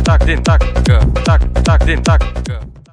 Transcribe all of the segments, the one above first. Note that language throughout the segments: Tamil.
tak din tak ke tak tak din tak ke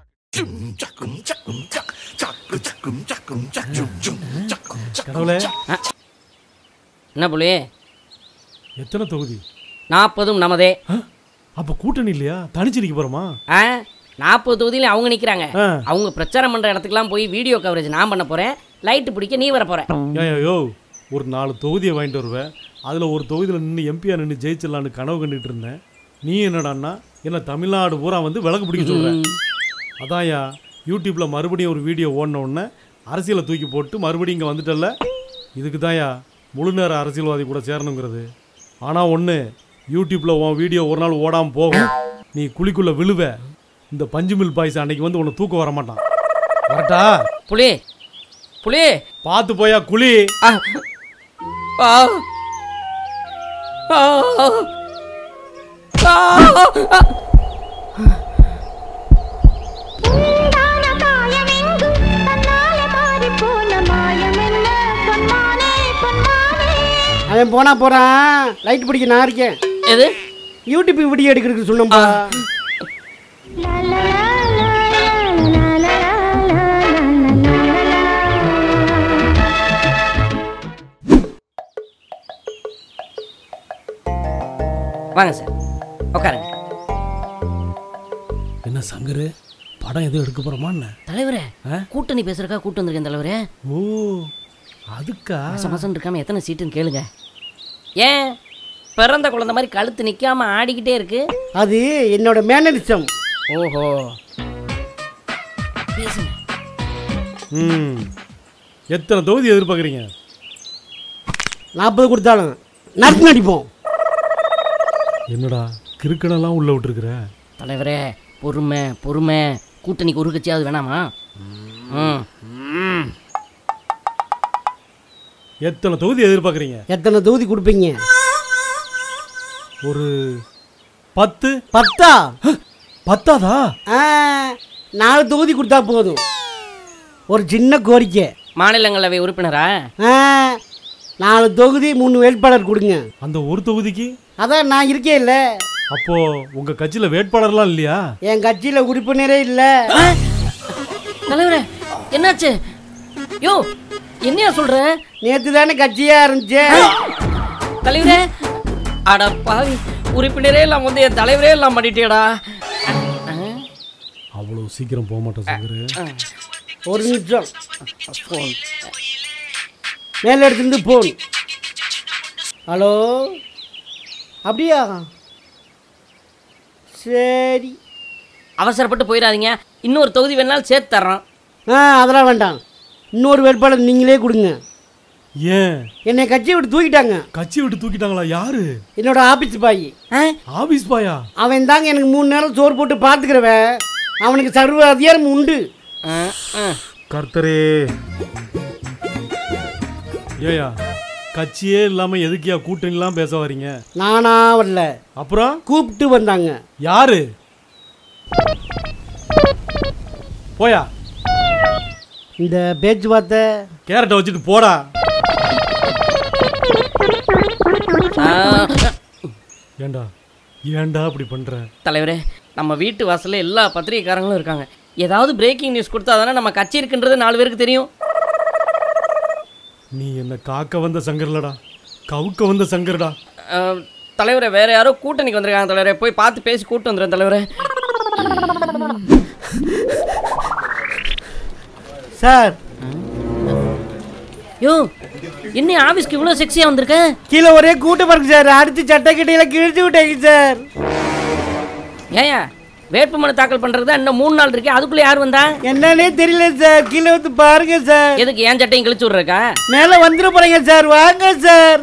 கடவுளே என்ன புள்ளி எத்தனை தொகுதி நாற்பதும் நமதே ஆ? அப்ப கூட்டணி இல்லையா தனிச்சு நிக்க போறோமா ஆ நாற்பது தொகுதியில அவங்க நிற்கிறாங்க ஆ. அவங்க பிரச்சாரம் பண்ணுற இடத்துக்குலாம் போய் வீடியோ கவரேஜ் நான் பண்ண போகிறேன் லைட்டு பிடிக்க நீ வர போகிற ஏன் யோ ஒரு நாலு தொகுதியை வாங்கிட்டு வருவேன் அதில் ஒரு தொகுதியில் நின்று எம்பியா நின்று ஜெயிச்சிடலான்னு கனவு கண்டுட்டு இருந்தேன் நீ என்னடான்னா என்ன தமிழ்நாடு பூரா வந்து விளக்கு பிடிக்க சொல்கிறேன் அதான்யா யூடியூப்பில் மறுபடியும் ஒரு வீடியோ ஓடின உடனே அரசியலை தூக்கி போட்டு மறுபடியும் இங்கே வந்துட்டல்ல இதுக்கு தான்யா முழு நேர அரசியல்வாதி கூட சேரணுங்கிறது ஆனால் ஒன்று யூடியூப்பில் உன் வீடியோ ஒரு நாள் ஓடாமல் போகும் நீ குழிக்குள்ளே விழுவ இந்த பஞ்சுமில் பாய்ஸ் அன்னைக்கு வந்து உன்னை தூக்க வர மாட்டான் வரட்டா புலி புலி பார்த்து போயா குழி ஆ. ஆ. ஆ. ஆ. உண்டான காயமெங்கும் தன்னாலே மாறிப்போன மாயமென்ன பொன்மானே பொன்மானே அவன் போனா போறான் லைட் பிடிக்க நான் இருக்கேன் எது யூடியூப் வீடியோ எடுக்கிறதுக்கு சொன்னோம்பா லா லா லா லா லா லா லா லா லா வாங்க சார் உட்காருங்க என்ன சங்கரு படம் எதுவும் எடுக்க போகிறோமா என்ன தலைவரே கூட்டணி பேசுறக்கா கூட்டு வந்திருக்கேன் தலைவரே ஓ அதுக்கா மாசம் மாசம் இருக்காம எத்தனை சீட்டுன்னு கேளுங்க ஏன் பிறந்த குழந்தை மாதிரி கழுத்து நிக்காம ஆடிக்கிட்டே இருக்கு அது என்னோட மேனரிசம் ஓஹோ பேசுங்க ம் எத்தனை தொகுதி எதிர்பார்க்குறீங்க நாற்பது கொடுத்தாலும் நடத்து நடிப்போம் என்னடா கிறுக்கனெல்லாம் உள்ள விட்டுருக்குற தலைவரே பொறுமை பொறுமை கூட்டணிக்கு ஒரு கட்சியாவது வேணாமா ம் எத்தனை தொகுதி எதிர்பார்க்குறீங்க எத்தனை தொகுதி கொடுப்பீங்க ஒரு பத்து பத்தா பத்தாதா ஆ, நாலு தொகுதி கொடுத்தா போதும் ஒரு சின்ன கோரிக்கை மாநிலங்களவை உறுப்பினரா ஆ, நாலு தொகுதி மூணு வேட்பாளர் கொடுங்க அந்த ஒரு தொகுதிக்கு அதான் நான் இருக்கே இல்லை அப்போ உங்க கட்சியில வேட்பாளர்லாம் இல்லையா என் கட்சியில் உறுப்பினரே இல்லை தலைவரே என்னாச்சு யோ என்னையா சொல்ற நேற்று தானே கட்சியாக இருந்துச்சு தலைவரே அட பாவி உறுப்பினரே இல்லாம வந்து என் தலைவரே இல்லாம பண்ணிட்டேடா அவ்வளோ சீக்கிரம் போக மாட்டேன் சங்கரு ஒரு நிமிஷம் மேலே எடுத்துருந்து போன் ஹலோ அப்படியா சரி அவசரப்பட்டு போயிடாதீங்க இன்னொரு தொகுதி வேணாலும் சேர்த்து தர்றோம் ஆ அதெல்லாம் வேண்டாம் இன்னொரு வேட்பாளர் நீங்களே கொடுங்க ஏன் என்னை கட்சியை விட்டு தூக்கிட்டாங்க கட்சி விட்டு தூக்கிட்டாங்களா யாரு என்னோட ஆபீஸ் பாய் ஆ? ஆபீஸ் பாயா அவன் தாங்க எனக்கு மூணு நேரம் சோறு போட்டு பார்த்துக்கிறவன் அவனுக்கு சர்வ அதிகாரம் உண்டு ஆ, ஆ. கர்த்தரே ஏயா கட்சியே இல்லாம எதுக்கியா கூட்டணிலாம் பேச வரீங்க நானா வரல அப்புறம் கூப்பிட்டு வந்தாங்க யாரு போயா இந்த பேச்சுவார்த்தை கேரட்டை வச்சுட்டு போடா ஆ, ஏண்டா ஏன்டா அப்படி பண்ற தலைவரே நம்ம வீட்டு வாசல்ல எல்லா பத்திரிகைக்காரங்களும் இருக்காங்க ஏதாவது பிரேக்கிங் நியூஸ் கொடுத்தா தானே நம்ம கட்சி இருக்குன்றது நாலு பேருக்கு தெரியும் நீ என்ன காக்க வந்த சங்கர்லடா கவுக்க வந்த சங்கர்டா ஆ, தலைவரே வேற யாரோ கூட்டணிக்கு வந்திருக்காங்க தலைவரே போய் பார்த்து பேசி கூட்டு வந்துடுறேன் தலைவரே சார் யோ என்ன ஆபீஸ்க்கு இவ்வளோ செக்ஸியாக வந்திருக்க கீழே ஒரே கூட்டம் இருக்கு சார் அடுத்து சட்டை கிட்டையில கிழிச்சு விட்டாங்க சார் ஏயா வேட்புமனு தாக்கல் பண்ணுறது தான் இன்னும் மூணு நாள் இருக்கே அதுக்குள்ளே யார் வந்தா என்னன்னே தெரியல சார் கீழே வந்து பாருங்க சார் எதுக்கு ஏன் சட்டையும் கிழிச்சு விட்றக்கா மேலே வந்துட போறீங்க சார் வாங்க சார்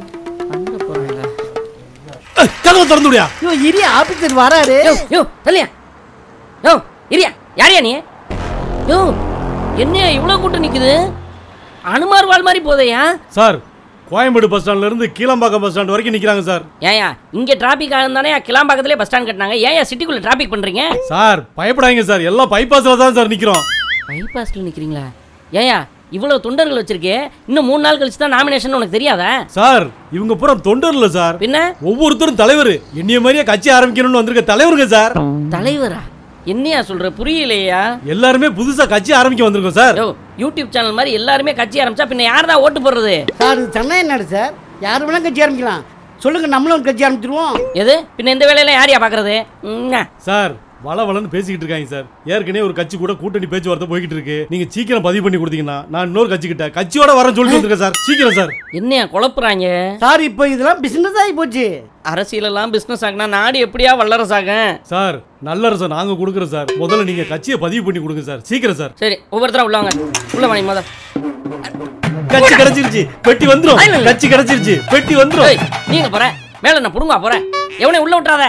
கதவை திறந்து விடியா ஐயோ இரி ஆபீசர் வராரு யோ யோ தள்ளியா யோ இரியா யாரையா நீ யோ என்ன இவ்வளோ கூட்டம் நிற்குது அனுமார் வாழ் மாதிரி போதையா சார் கோயம்பேடு பஸ் ஸ்டாண்ட்ல இருந்து கீழம்பாக்கம் பஸ் ஸ்டாண்ட் வரைக்கும் நிக்கிறாங்க சார் ஏயா இங்கே டிராபிக் ஆகுந்தானே கிளாம்பாக்கத்திலே பஸ் ஸ்டாண்ட் கட்டினாங்க ஏயா சிட்டிக்குள்ளே டிராபிக் பண்ணுறீங்க சார் பயப்படாதீங்க சார் எல்லாம் பைபாஸ்ல தான் சார் நிக்கிறோம் பைபாஸ்ல நிற்கிறீங்களா ஏயா இவ்வளவு தொண்டர்கள் வச்சிருக்கே இன்னும் மூணு நாள் கழிச்சு தான் நாமினேஷன் உனக்கு தெரியாதா சார் இவங்க பூரா தொண்டர் இல்ல சார் பின்ன ஒவ்வொருத்தரும் தலைவர் என்னைய மாதிரியே கட்சி ஆரம்பிக்கணும்னு வந்திருக்க தலைவருங்க சார் தலைவரா என்னையா சொல்ற புரியலையா எல்லாருமே புதுசா கட்சி ஆரம்பிக்க வந்திருக்கோம் சார் யோ யூடியூப் சேனல் மாதிரி எல்லாருமே கட்சி ஆரம்பிச்சா பின்ன யார் தான் ஓட்டு போடுறது சார் இது சென்னை நாடு சார் யார் வேணாலும் கட்சி ஆரம்பிக்கலாம் சொல்லுங்க நம்மளும் ஒரு கட்சி ஆரம்பிச்சிருவோம் எது பின்ன இந்த வேலையெல்லாம் யாரையா பாக்குறது ம்ம். சார் வள வளன்னு பேசிக்கிட்டு இருக்காங்க சார் ஏற்கனவே ஒரு கட்சி கூட கூட்டணி பேச்சுவார்த்தை போய்கிட்டு இருக்கு நீங்க சீக்கிரம் பதிவு பண்ணி கொடுத்தீங்கன்னா நான் இன்னொரு கட்சி கிட்ட கட்சியோட வரேன்னு சொல்லிட்டு வந்திருக்கேன் சார் சீக்கிரம் சார் என்னையா குழப்புறாங்க சார் இப்போ இதெல்லாம் பிசினஸ் ஆகி போச்சு அரசியலெல்லாம் பிசினஸ் ஆகுனா நாடு எப்படியா வல்லரசு ஆகும் சார் நல்லரச நாங்க கொடுக்குறோம் சார் முதல்ல நீங்க கட்சியை பதிவு பண்ணி கொடுங்க சார் சீக்கிரம் சார் சரி ஒவ்வொருத்தரா உள்ளவங்க உள்ள வாணி முத கட்சி கிடைச்சிருச்சு பெட்டி வந்துரும் இல்ல, இல்ல. கட்சி கிடைச்சிருச்சு பெட்டி வந்துரும் ஏய், நீங்க போற மேல என்ன புடுங்கா போற எவனையும் உள்ள விட்டுறாத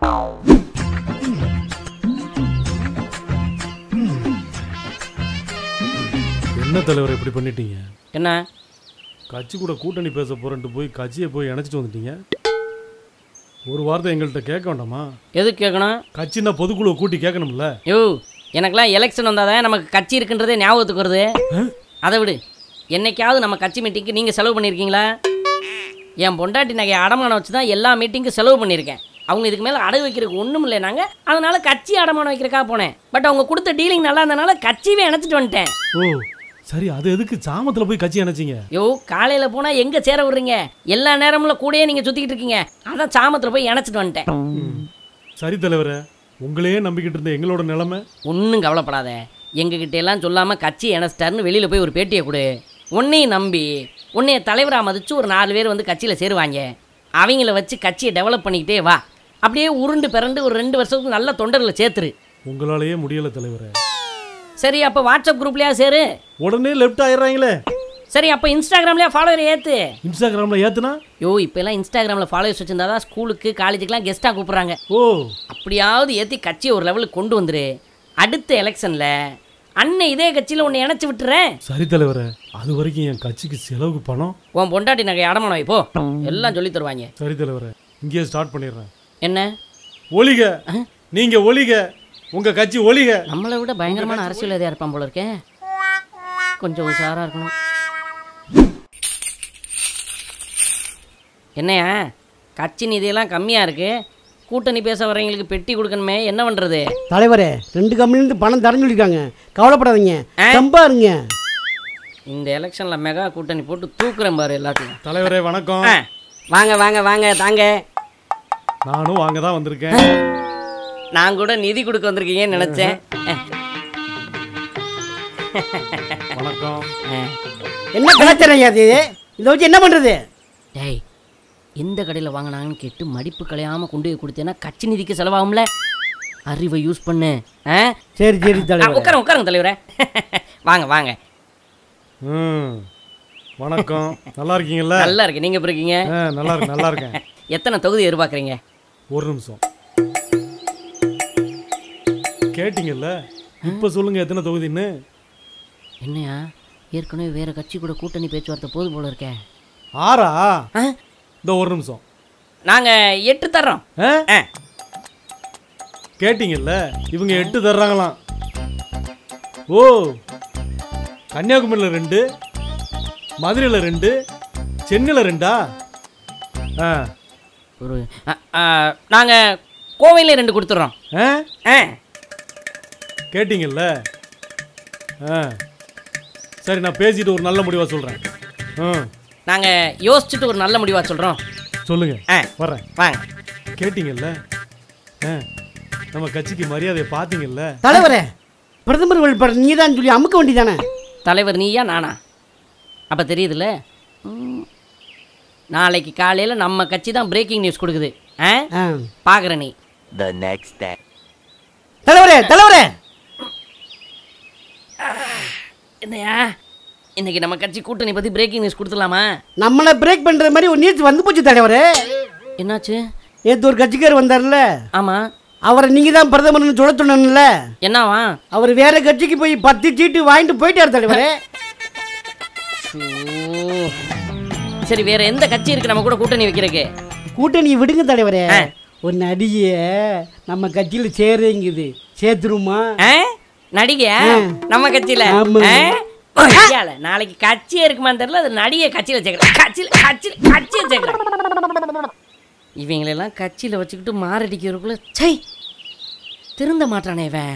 என்ன தலைவர் இப்படி பண்ணிட்டீங்க என்ன கட்சி கூட கூட்டணி பேச போறேன்ட்டு போய் கட்சியை போய் இணைச்சிட்டு வந்துட்டீங்க ஒரு வார்த்தை எங்கள்கிட்ட கேட்க வேண்டாமா எதுக்கு கேட்கணும் கட்சின்னா பொதுக்குழுவை கூட்டி கேட்கணும்ல யோ எனக்கெல்லாம் எலெக்ஷன் வந்தாதான் நமக்கு கட்சி இருக்குன்றதே ஞாபகத்துக்கு வருது அதை விடு என்னைக்காவது நம்ம கட்சி மீட்டிங்க்கு நீங்கள் செலவு பண்ணியிருக்கீங்களா என் பொண்டாட்டி நகையை அடமானம் வச்சு தான் எல்லா மீட்டிங்க்கும் செலவு பண்ணியிருக்கேன் அவங்க இதுக்கு மேலே அடகு வைக்கிறதுக்கு ஒன்றும் இல்லை நாங்கள் அதனால கட்சி அடமானம் வைக்கிறக்காக போனேன் பட் அவங்க கொடுத்த டீலிங் நல்லா இருந்தனால கட்சியவே இணைச்சிட்டு வந்துட்டேன் ஓ சரி அது எதுக்கு சாமத்துல போய் கட்சி இணைச்சிங்க யோ காலையில் போனால் எங்கே சேர விடுறீங்க எல்லா நேரமும் கூடயே நீங்கள் சுற்றிக்கிட்டு இருக்கீங்க அதான் சாமத்தில் போய் இணைச்சிட்டு வந்துட்டேன் சரி தலைவரே உங்களையே நம்பிக்கிட்டு இருந்த எங்களோட நிலைமை ஒன்றும் கவலைப்படாத எங்ககிட்ட எல்லாம் சொல்லாமல் கட்சி இணைச்சிட்டாருன்னு வெளியில் போய் ஒரு பேட்டியை கொடு உன்னையும் நம்பி உன்னைய தலைவராக மதிச்சு ஒரு நாலு பேர் வந்து கட்சியில் சேருவாங்க அவங்கள வச்சு கட்சியை டெவலப் பண்ணிக்கிட்டே வா அப்படியே உருண்டு பிறண்டு ஒரு ரெண்டு வருஷத்துக்கு நல்ல தொண்டர்களை சேர்த்துரு உங்களாலேயே முடியல தலைவரே சரி அப்போ வாட்ஸ்அப் குரூப்லையா சேரு உடனே லெஃப்ட் ஆயிடுறாங்களே சரி அப்போ இன்ஸ்டாகிராம்லேயே ஃபாலோவர் ஏற்று இன்ஸ்டாகிராம்ல ஏத்துனா யோ இப்போ எல்லாம் இன்ஸ்டாகிராமில் ஃபாலோவர்ஸ் வச்சிருந்தா தான் ஸ்கூலுக்கு காலேஜுக்குலாம் கெஸ்ட்டாக கூப்பிட்றாங்க ஓ அப்படியாவது ஏற்றி கட்சியை ஒரு லெவலுக்கு கொண்டு வந்துரு அடுத்த எலெக்ஷனில் அண்ணன் இதே கட்சியில் உன்னை இணைச்சி விட்டுறேன் சரி தலைவரே அது வரைக்கும் என் கட்சிக்கு செலவுக்கு பணம் உன் பொண்டாட்டி நகை அடமானம் வை போ எல்லாம் சொல்லி தருவாங்க சரி தலைவரே இங்கேயே ஸ்டார்ட் பண்ணிடுறேன் என்ன ஒளிக நீங்க ஒளிக உங்க கட்சி ஒளிக நம்மளை விட பயங்கரமான அரசியல்வாதியா இருப்பான் போல இருக்கே கொஞ்சம் உஷாரா இருக்கணும் என்னையா கட்சி நிதியெல்லாம் கம்மியா இருக்கு கூட்டணி பேச வர்றவங்களுக்கு பெட்டி கொடுக்கணுமே என்ன பண்றது தலைவரே ரெண்டு கம்பெனிலேருந்து பணம் தரேன்னு சொல்லியிருக்காங்க கவலைப்படாதீங்க ஆ? ரொம்ப இருங்க இந்த எலெக்ஷன்ல மெகா கூட்டணி போட்டு தூக்குறேன் பாரு எல்லாத்தையும் தலைவரே வணக்கம் ஆ, வாங்க வாங்க வாங்க தாங்க நானும் வாங்க தான் வந்திருக்கேன் நான் கூட நிதி கொடுக்க வந்திருக்கீங்கன்னு நினைச்சேன் வணக்கம் என்ன கலாச்சாரம் ஐயா இது இதை வச்சு என்ன பண்ணுறது டேய் எந்த கடையில் வாங்கினாங்கன்னு கேட்டு மடிப்பு கலையாமல் கொண்டு போய் கொடுத்தேன்னா கட்சி நிதிக்கு செலவாகும்ல அறிவை யூஸ் பண்ணு ஆ சரி சரி ஆ, தலைவர் உட்காருங்க உட்காருங்க தலைவரே வாங்க வாங்க ம் வணக்கம் நல்லா இருக்கீங்கல்ல நல்லா இருக்கு நீங்க எப்படி இருக்கீங்க ஆ, நல்லா இருக்கு நல்லா இருக்கேன் எத்தனை தொகுதி எதிர்பார்க்குறீங்க ஒரு நிமிஷம் கேட்டீங்கல்ல இப்ப சொல்லுங்க எத்தனை தொகுதின்னு என்னையா ஏற்கனவே வேற கட்சி கூட கூட்டணி பேச்சுவார்த்தை போது போல இருக்கே ஆறா ஆ? இந்த ஒரு நிமிஷம் நாங்க எட்டு தர்றோம் ஆ? ஆ, கேட்டீங்கல்ல இவங்க எட்டு தர்றாங்களாம் ஓ கன்னியாகுமரியில் ரெண்டு மதுரையில் ரெண்டு சென்னையில் ரெண்டா ஆ ஒரு ஆ, ஆ, நாங்க கோவையில ரெண்டு கொடுத்துட்றோம் ஆ ஆ கேட்டீங்கல்ல ஆ சரி நான் பேசிட்டு ஒரு நல்ல முடிவாக சொல்கிறேன் ம் நாங்க யோசிச்சுட்டு ஒரு நல்ல முடிவா சொல்றோம் சொல்லுங்க ஆ வர்றேன் வாங்க கேட்டீங்கல்ல ஆ நம்ம கட்சிக்கு மரியாதையை பார்த்தீங்கல்ல தலைவரே பிரதமர் வேட்பாளர் நீ தான் சொல்லி அமுக்க வேண்டியதானே தலைவர் நீயா நானா அப்போ தெரியுதுல்ல ம். நாளைக்கு காலையில் நம்ம கட்சி தான் பிரேக்கிங் நியூஸ் கொடுக்குது ஆ ஆ பார்க்குற நீ the next day. தலைவரே தலைவரே என்னையா இன்னைக்கு நம்ம கட்சி கூட்டணி பற்றி பிரேக்கிங் நியூஸ் கொடுத்துடலாமா நம்மளை பிரேக் பண்ணுற மாதிரி ஒரு நியூஸ் வந்து போச்சு தலைவரே என்னாச்சு நேற்று ஒரு கட்சிக்கார் வந்தார்ல ஆமாம் அவரை நீங்கள் தான் பிரதமர்னு சொல்ல சொன்னல என்னவா அவர் வேற கட்சிக்கு போய் பத்து சீட்டு வாங்கிட்டு போயிட்டார் தலைவரே ஷோ. சரி வேற எந்த கட்சி இருக்கு நம்ம கூட கூட்டணி வைக்கிறதுக்கு கூட்டணி விடுங்க தலைவரே ஆ. ஒரு நடிகைய நம்ம கட்சியில் சேருங்குது சேர்த்துருமா ஆ? நடிகையா ஆ. நம்ம கட்சியில ஆமா. ஆ? ஐயால நாளைக்கு கட்சியே இருக்குமான்னு தெரியல அது நடிகை கட்சியில் சேர்க்குறேன் கட்சியில் கட்சியில் கட்சியை சேர்க்குறேன் இவங்களெல்லாம் கட்சியில் வச்சுக்கிட்டு மாரடிக்கிறதுக்குள்ள சை திருந்த மாட்டானே இவன்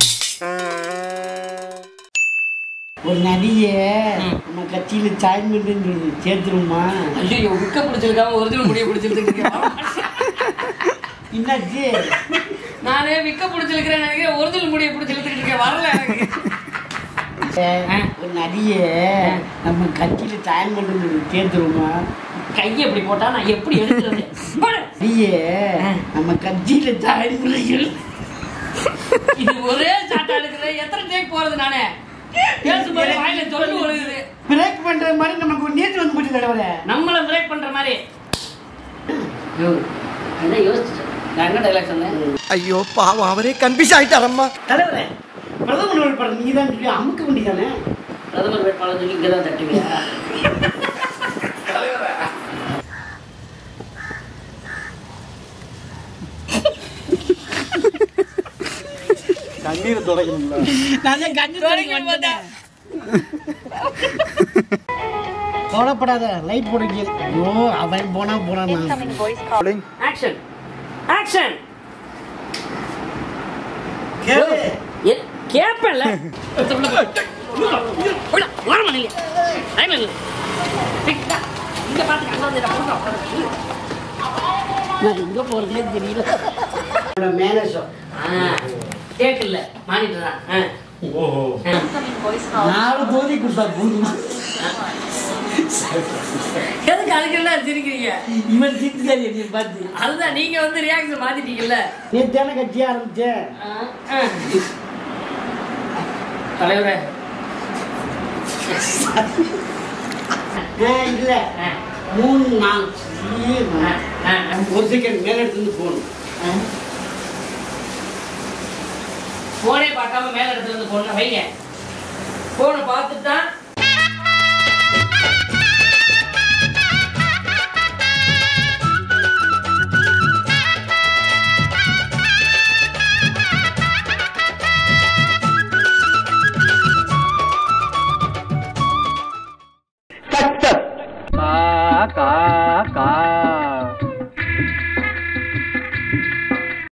ஒரு நடிகை நம்ம கட்சியில ஜாயின் பண்ணி சேர்த்துருமா ஐயோ விக்க பிடிச்சிருக்காம ஒரிஜினல் முடிய பிடிச்சிருக்கேன் என்னாச்சு நானே விக்க பிடிச்சிருக்கிறேன் நினைக்கிறேன் ஒரிஜினல் முடிய பிடிச்சிருந்துட்டு இருக்கேன் வரல எனக்கு ஒரு நடிகை நம்ம கட்சியில ஜாயின் பண்ணி சேர்த்துருமா கையை இப்படி போட்டா நான் எப்படி எடுக்கிறது போடு. நடிகை நம்ம கட்சியில ஜாயின் பண்ணி இது ஒரே சாட்டா எடுக்குது எத்தனை டேக் போறது நானே பேசும்போது வாயில சொல்லு ஒழுகுது பிரேக் பண்ற மாதிரி நமக்கு ஒரு நேற்று வந்து போச்சு தலைவரே நம்மள பிரேக் பண்ற மாதிரி யோ, என்ன யோசிச்சு நான் என்ன டைலாக் சொன்னேன் ஐயோ பாவம் அவரே கன்ஃபியூஸ் ஆயிட்டாரம்மா தலைவரே பிரதமர் படம் நீங்க தான் சொல்லி அமுக்க வேண்டியதானே பிரதமர் வேட்பாளர் சொல்லி இங்கே தான் தட்டுவியா கண்ணீர் தொடக்கணும்ல நான் கஞ்சி கவலைப்படாத லைட் போடுங்க ஐயோ அவன் போனா போறான் நான் ஆக்ஷன் ஆக்ஷன் கேப்பல இங்க பாத்து அங்க வந்து நான் எங்க போறதுனே தெரியல மேனேஜர் கேட்கல மானிட்டர் தான் ஆ. ஓஹோ நாலு தோதி கொடுத்தா போதும் எதுக்கு அதுக்கு என்ன சிரிக்கிறீங்க இவன் திட்டுக்காரி என்னை பார்த்து அதுதான் நீங்க வந்து ரியாக்ஷன் மாத்திட்டீங்கல்ல நேத்தான கட்சியா ஆரம்பிச்சேன் தலைவரே ஆ, இல்ல மூணு நாலு ஐயே, நான் ஒரு செகண்ட் மேல எடுத்து போகணும் போனே பார்க்காம மேல இடத்துல இருந்து போன வைங்க போனை பார்த்துட்டு தான்